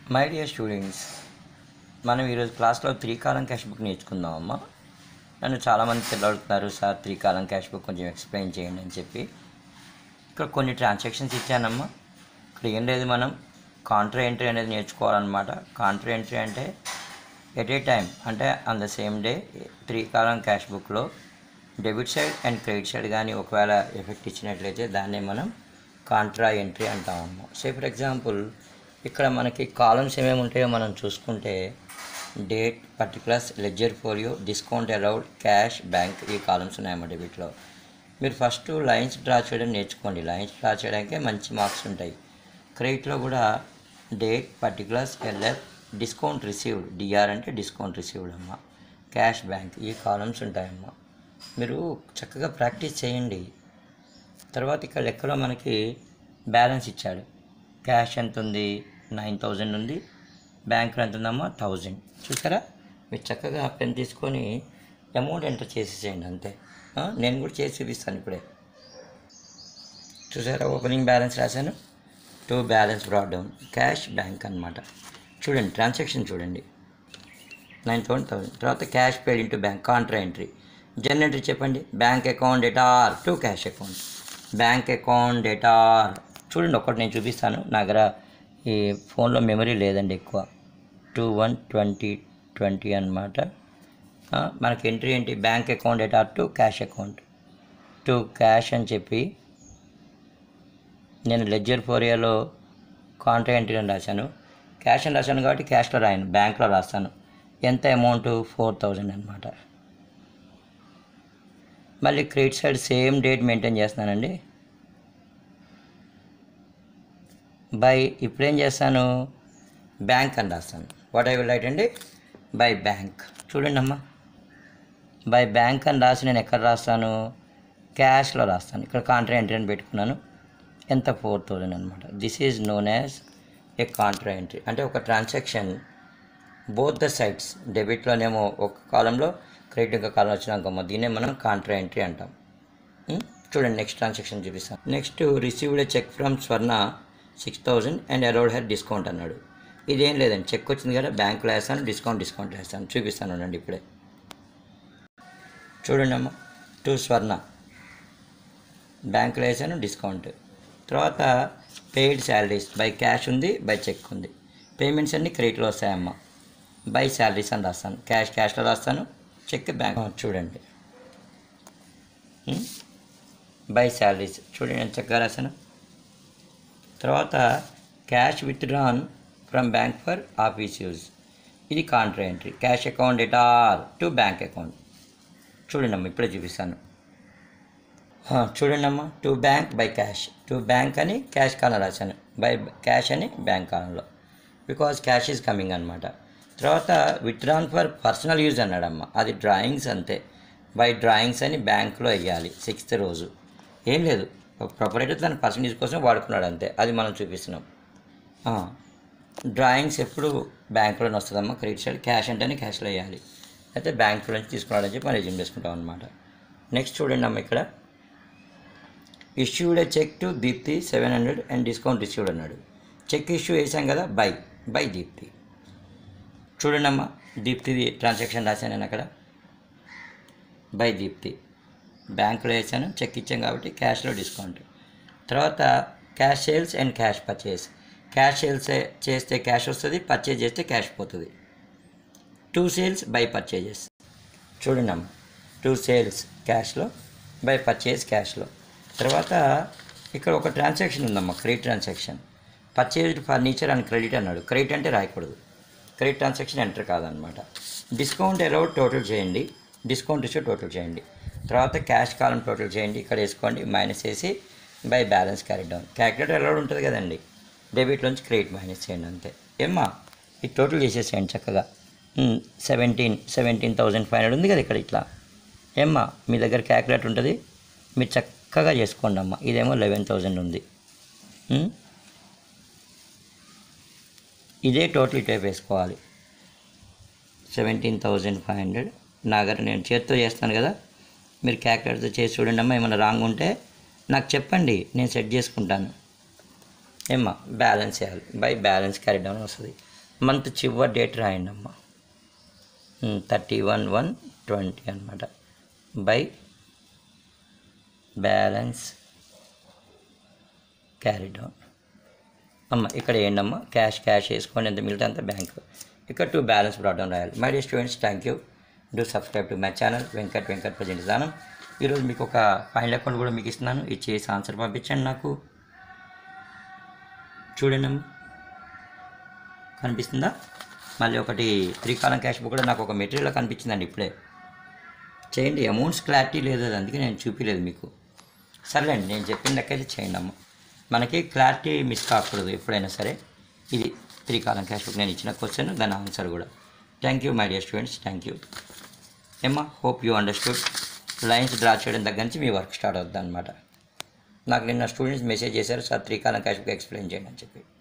My dear students మనం ఈరోజు క్లాస్లో త్రీ కాలం క్యాష్ బుక్ నేర్చుకుందాం అమ్మా నన్ను చాలామంది పిల్లలు అడుగుతున్నారు sir three column cash book కొంచెం ఎక్స్ప్లెయిన్ చేయండి అని చెప్పి ఇక్కడ కొన్ని ట్రాన్సాక్షన్స్ ఇచ్చానమ్మా ఇక్కడ ఏం లేదు మనం కాంట్రా ఎంట్రీ అనేది నేర్చుకోవాలన్నమాట కాంట్రా ఎంట్రీ అంటే ఎట్ ఏ టైం అంటే on the same day three column cash బుక్లో debit side and credit side కానీ ఒకవేళ ఎఫెక్ట్ ఇచ్చినట్లయితే దాన్ని మనం కాంట్రా ఎంట్రీ అంటామమ్మా సే ఫర్ ఎగ్జాంపుల్ ఇక్కడ మనకి కాలమ్స్ ఏమేమి ఉంటాయో మనం చూసుకుంటే date particulars ledger folio discount allowed cash bank ఈ కాలమ్స్ ఉన్నాయమ్మా డెబిట్లో మీరు ఫస్ట్ లైన్స్ డ్రా చేయడం నేర్చుకోండి లైన్స్ డ్రా చేయడానికే మంచి మార్క్స్ ఉంటాయి క్రెడిట్లో కూడా date particulars LF discount received DR అంటే డిస్కౌంట్ రిసీవ్డ్ అమ్మ క్యాష్ బ్యాంక్ ఈ కాలమ్స్ ఉంటాయమ్మా మీరు చక్కగా ప్రాక్టీస్ చేయండి తర్వాత ఇక్కడ లెక్కలో మనకి బ్యాలెన్స్ ఇచ్చాడు క్యాష్ ఎంత ఉంది నైన్ థౌజండ్ ఉంది బ్యాంకులో ఎంత ఉందమ్మా థౌజండ్ చూసారా మీరు చక్కగా పెన్ తీసుకొని అమౌంట్ ఎంటర్ చేసేసేయండి అంతే ఆ, నేను కూడా చేసి చూపిస్తాను ఇప్పుడే చూసారా ఓపెనింగ్ బ్యాలెన్స్ రాశాను to balance brought down cash bank అన్నమాట చూడండి ట్రాన్సాక్షన్ చూడండి నైన్ థౌసండ్ థౌసండ్ తర్వాత cash paid into bank contra entry జన్ ఎంట్రీ చెప్పండి bank account debtor to cash account bank account debtor చూడండి ఒకటి నేను చూపిస్తాను నా దగ్గర ఈ ఫోన్లో మెమరీ లేదండి ఎక్కువ టూ వన్ ట్వంటీ ట్వంటీ అనమాట మనకి ఎంట్రీ ఏంటి bank account debtor to cash account to cash అని చెప్పి నేను లెడ్జర్ ఫోరియాలో కాంట్రా ఎంట్రీ అని రాశాను క్యాష్ అని రాశాను కాబట్టి క్యాష్లో రాయను బ్యాంక్లో రాస్తాను ఎంత అమౌంట్ ఫోర్ థౌజండ్ అనమాట మళ్ళీ credit side same date maintain చేస్తున్నానండి బై ఇప్పుడేం చేస్తాను బ్యాంక్ అని రాస్తాను వాట్ ఐ విల్ రైట్ అండి బై బ్యాంక్ చూడండి అమ్మా బై బ్యాంక్ అని రాసి నేను ఎక్కడ రాస్తాను క్యాష్లో రాస్తాను ఇక్కడ కాంట్రా ఎంట్రీ అని పెట్టుకున్నాను ఎంత ఫోర్ థౌజండ్ అనమాట this is known as a contra entry అంటే ఒక ట్రాన్సాక్షన్ బోత్ ద సైడ్స్ డెబిట్లోనేమో ఒక కాలంలో క్రెడిట్ ఇంకో కాలం వచ్చినాకమ్మా దీన్నే మనం కాంట్రా ఎంట్రీ అంటాం ఉం? చూడండి నెక్స్ట్ ట్రాన్సాక్షన్ చూపిస్తాను next received cheque from Swarna six thousand and allowed her discount అన్నాడు ఇదేం లేదండి చెక్ వచ్చింది కదా బ్యాంకులో వేస్తాను డిస్కౌంట్ డిస్కౌంట్ వేస్తాను చూపిస్తాను అండి ఇప్పుడే చూడండి అమ్మ టు స్వర్ణ బ్యాంకులో వేసాను డిస్కౌంట్ తర్వాత పెయిడ్ శాలరీస్ బై క్యాష్ ఉంది బై చెక్ ఉంది పేమెంట్స్ అన్నీ క్రెడిట్లో వస్తాయమ్మ బై శాలరీస్ అని రాస్తాను క్యాష్ క్యాష్లో రాస్తాను చెక్ బ్యాంక్ చూడండి బై శాలరీస్ చూడండి నేను చక్కగా రాశాను తర్వాత cash withdrawn from bank for office use ఇది contra entry cash account debtor to bank account చూడండి అమ్మ ఇప్పుడే చూపిస్తాను ఆ, చూడండి అమ్మ to bank by cash to bank అని క్యాష్ కాలం రాశాను బై క్యాష్ అని బ్యాంక్ కాలంలో బికాజ్ క్యాష్ ఈజ్ కమింగ్ అనమాట తర్వాత విత్డ్రాన్ ఫర్ పర్సనల్ యూజ్ అన్నాడమ్మ అది డ్రాయింగ్స్ అంతే బై డ్రాయింగ్స్ అని బ్యాంక్లో వేయాలి సిక్స్త్ రోజు ఏం లేదు ప్రొపరేటర్ తన పర్సనల్ యూజ్ కోసం వాడుకున్నాడు అంతే అది మనం చూపిస్తున్నాం ఆ, డ్రాయింగ్స్ ఎప్పుడు బ్యాంకులోనే వస్తుందమ్మా క్రెడిట్ సైడ్ క్యాష్ అంటేనే క్యాష్లో వేయాలి అయితే బ్యాంకులో నుంచి తీసుకున్నాడని చెప్పి మనం రిజ్యూమ్ చేసుకుంటాం అనమాట నెక్స్ట్ చూడండి అమ్మ ఇక్కడ issued a cheque to Deepti seven hundred and discount received అన్నాడు చెక్ ఇష్యూ వేసాం కదా బై బై దీప్తి చూడండి అమ్మా దీప్తిది ట్రాన్సాక్షన్ రాశాను నేను అక్కడ బై దీప్తి బ్యాంకులో వేసాను చెక్ ఇచ్చాం కాబట్టి క్యాష్లో డిస్కౌంట్ తర్వాత cash sales and cash purchase cash sales చేస్తే క్యాష్ వస్తుంది పర్చేజ్ చేస్తే క్యాష్ పోతుంది టూ సేల్స్ బై పర్చేజెస్ చూడండి అమ్మ టూ సేల్స్ క్యాష్లో బై పర్చేజ్ క్యాష్లో తర్వాత ఇక్కడ ఒక ట్రాన్సాక్షన్ ఉందమ్మా credit transaction purchased furniture and credit అన్నాడు క్రెడిట్ అంటే రాయకూడదు క్రెడిట్ ట్రాన్సాక్షన్ ఎంటర్ కాదనమాట డిస్కౌంట్ అలౌడ్ టోటల్ చేయండి డిస్కౌంట్ ఇష్యూ టోటల్ చేయండి తర్వాత క్యాష్ కాలం టోటల్ చేయండి ఇక్కడ వేసుకోండి మైనస్ చేసి by balance carry down calculator allowed ఉంటుంది కదండి డెబిట్లోంచి క్రెడిట్ మైనస్ చేయండి అంతే ఏమ్మా ఇది టోటల్ చేసేసేయండి చక్కగా seventeen seventeen thousand five hundred ఉంది కదా ఇక్కడ ఇట్లా ఏమ్మా మీ దగ్గర క్యాలిక్యులేటర్ ఉంటుంది మీరు చక్కగా చేసుకోండి అమ్మా ఇదేమో లెవెన్ థౌజండ్ ఉంది ఉమ్? ఇదే టోటల్ ఇటే వేసుకోవాలి సెవెంటీన్ థౌజండ్ ఫైవ్ హండ్రెడ్ నా దగ్గర నేను చేత్తో చేస్తాను కదా మీరు క్యాలిక్యులేటర్తో చేసి చూడండి అమ్మా ఏమైనా రాంగ్ ఉంటే నాకు చెప్పండి నేను సెట్ చేసుకుంటాను ఏమ్మా బ్యాలెన్స్ చేయాలి బై బ్యాలెన్స్ క్యారీ డౌన్ వస్తుంది మంత్ చివరి డేట్ రాయండి అమ్మా థర్టీ వన్ వన్ ట్వంటీ అనమాట బై బ్యాలెన్స్ క్యారీ డౌన్ అమ్మ ఇక్కడ ఏంటమ్మా క్యాష్ క్యాష్ వేసుకొని ఎంత మిగిలితే అంత బ్యాంక్ ఇక్కడ టూ బ్యాలెన్స్ బ్రాడౌన్ రాయాలి my dear students thank you do subscribe to my channel Venkat Venkat present దానం ఈరోజు మీకు ఒక ఫైనల్ అకౌంట్ కూడా మీకు ఇస్తున్నాను ఇచ్చేసి ఆన్సర్ పంపించండి నాకు చూడండి అమ్మా కనిపిస్తుందా మళ్ళీ ఒకటి త్రికాలం క్యాష్ బుక్ కూడా నాకు ఒక మెటీరియల్ కనిపించిందండి ఇప్పుడే చేయండి అమౌంట్స్ క్లారిటీ లేదు అది అందుకే నేను చూపించలేదు మీకు సర్లేండి నేను చెప్పిన లెక్కైతే చేయండి అమ్మ మనకి క్లారిటీ మిస్ కాకూడదు ఎప్పుడైనా సరే ఇది త్రికాలం క్యాష్ బుక్ నేను ఇచ్చిన క్వశ్చన్ దాని ఆన్సర్ కూడా thank you my dear students thank you ఏమ్మా hope you understood lines draw చేయడం దగ్గర నుంచి మీ వర్క్ స్టార్ట్ అవుతుంది అనమాట నాకు నిన్న స్టూడెంట్స్ మెసేజ్ చేశారు సార్ త్రికాలం క్యాష్ బుక్ ఎక్స్ప్లెయిన్ చేయండి అని చెప్పి